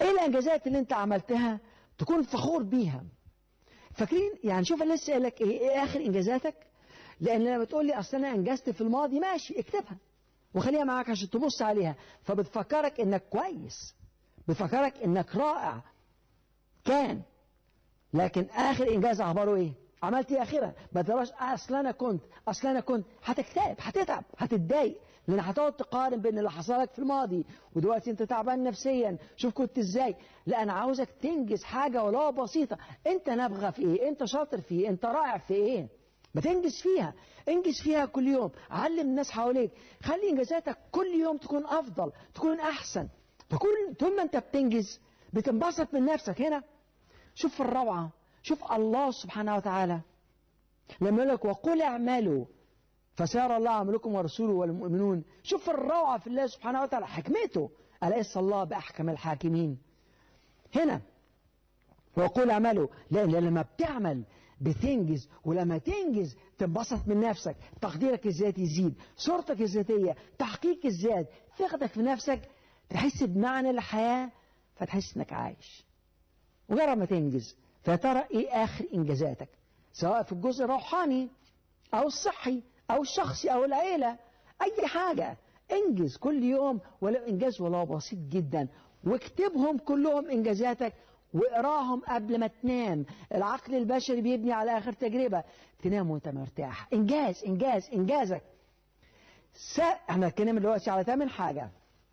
ايه الانجازات اللي انت عملتها تكون فخور بيها فاكرين يعني شوف انا لسه قايل لك ايه, ايه اخر انجازاتك لان لما تقول لي اصل انا انجزت في الماضي ماشي اكتبها وخليها معاك عشان تبص عليها فبتفكرك انك كويس بتفكرك انك رائع كان لكن اخر انجاز اخباره ايه عملت ايه اخيرا ما تقراش اصل انا كنت اصل انا كنت هتكتئب هتتعب هتتضايق لان هتقعد تقارن بين اللي حصل لك في الماضي ودلوقتي انت تعبان نفسيا شوف كنت ازاي لا انا عاوزك تنجز حاجه ولو بسيطه انت نابغه في ايه انت شاطر في ايه انت رائع في ايه ما تنجز فيها انجز فيها كل يوم علم الناس حواليك خلي انجازاتك كل يوم تكون افضل تكون احسن تكون طول ما انت بتنجز بتنبسط من نفسك هنا شوف الروعه شوف الله سبحانه وتعالى لما يقول لك وقل اعملوا فسيرى الله عملكم ورسوله والمؤمنون شوف الروعة في الله سبحانه وتعالى حكمته أليس الله بأحكم الحاكمين هنا وقل اعملوا لأن لما بتعمل بتنجز ولما تنجز تنبسط من نفسك تقديرك الذاتي يزيد صورتك الذاتية تحقيق الذات ثقتك في نفسك تحس بمعنى الحياة فتحس انك عايش وجرب ما تنجز فترى ايه اخر انجازاتك سواء في الجزء الروحاني او الصحي او الشخصي او العيله اي حاجه انجز كل يوم ولو انجاز ولو بسيط جدا واكتبهم كلهم انجازاتك واقراهم قبل ما تنام العقل البشري بيبني على اخر تجربه تنام وانت مرتاح انجاز انجاز انجازك س... احنا اتكلمنا دلوقتي على ثامن حاجه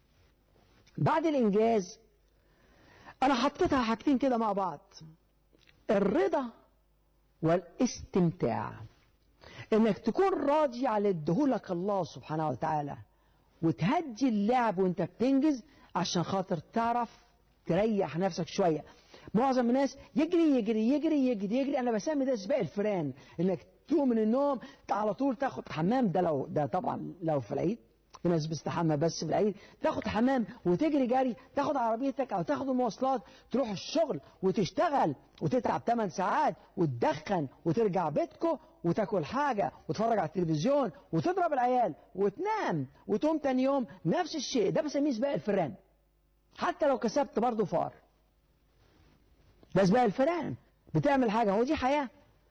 بعد الانجاز انا حطيتها حاجتين كده مع بعض الرضا والاستمتاع انك تكون راضي على ادهولك الله سبحانه وتعالى وتهدي اللعب وانت بتنجز عشان خاطر تعرف تريح نفسك شويه معظم الناس يجري يجري يجري يجري يجري انا بسمي ده سباق الفئران انك تقوم من النوم على طول تاخد حمام ده لو ده طبعا لو في العيد في ناس بتستحمى بس في العيد تاخد حمام وتجري جري تاخد عربيتك او تاخد المواصلات تروح الشغل وتشتغل وتتعب 8 ساعات وتدخن وترجع بيتكو وتاكل حاجه وتتفرج على التلفزيون وتضرب العيال وتنام وتقوم تاني يوم نفس الشيء ده بسميه سباق الفئران حتى لو كسبت برضه فار ده سباق الفئران بتعمل حاجه هو دي حياه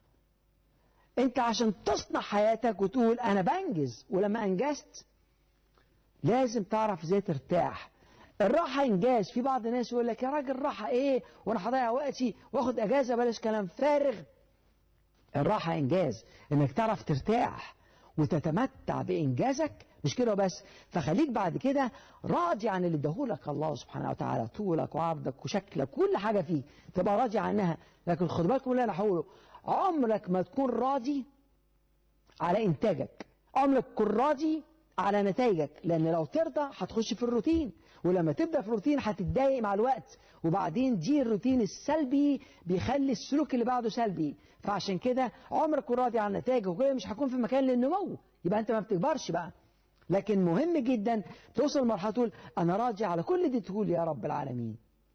انت عشان تصنع حياتك وتقول انا بنجز ولما انجزت لازم تعرف ازاي ترتاح الراحة إنجاز في بعض الناس يقول لك يا راجل راحة إيه وأنا هضيع وقتي وآخد أجازة بلاش كلام فارغ الراحة إنجاز إنك تعرف ترتاح وتتمتع بإنجازك مش كده بس فخليك بعد كده راضي عن اللي اداهولك الله سبحانه وتعالى طولك وعرضك وشكلك كل حاجة فيك تبقى راضي عنها لكن خد بالك من اللي أنا هقوله عمرك ما تكون راضي على إنتاجك عمرك تكون راضي على نتائجك لان لو ترضى هتخش في الروتين ولما تبدا في الروتين هتتضايق مع الوقت وبعدين دي الروتين السلبي بيخلي السلوك اللي بعده سلبي فعشان كده عمرك تكون راضي عن نتائجك وكده مش هتكون في مكان للنمو يبقى انت ما بتكبرش بقى لكن مهم جدا توصل لمرحله تقول انا راضي على كل دي تقول يا رب العالمين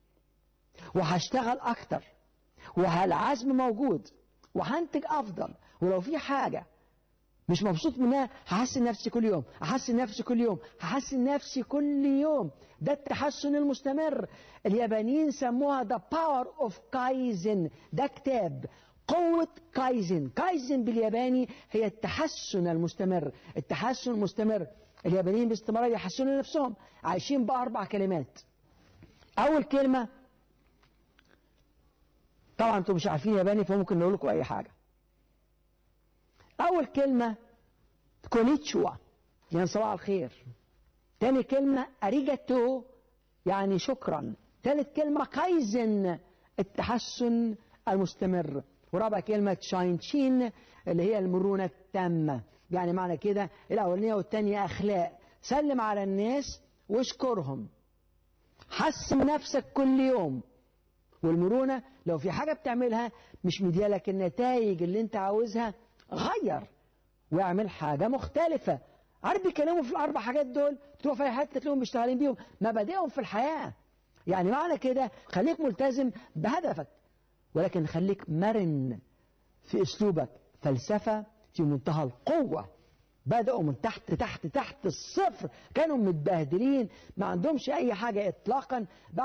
وهشتغل اكتر وهالعزم موجود وهنتج افضل ولو في حاجه مش مبسوط منها هحسن نفسي كل يوم هحسن نفسي كل يوم هحسن نفسي كل يوم ده التحسن المستمر اليابانيين سموها the power of kaizen ده كتاب قوة كايزن كايزن بالياباني هي التحسن المستمر التحسن المستمر اليابانيين باستمرار يحسنوا نفسهم عايشين بأربع كلمات أول كلمة طبعا انتم مش عارفين ياباني فممكن نقول لكم أي حاجة أول كلمة كونيتشوا يعني صباح الخير تاني كلمة أريجاتو يعني شكرا ثالث كلمة كايزن التحسن المستمر ورابع كلمة شاينشين اللي هي المرونة التامة يعني معنى كده الأولانية والتانية أخلاق سلم على الناس واشكرهم حسن نفسك كل يوم والمرونة لو في حاجة بتعملها مش مديالك النتائج اللي انت عاوزها غير واعمل حاجة مختلفة عارف بيتكلموا في الأربع حاجات دول تروح في أي حتة تلاقيهم بيشتغلين بيهم مبادئهم في الحياة يعني معنى كده خليك ملتزم بهدفك ولكن خليك مرن في أسلوبك فلسفة في منتهى القوة بدأوا من تحت تحت تحت الصفر كانوا متبهدلين ما عندهمش أي حاجة إطلاقا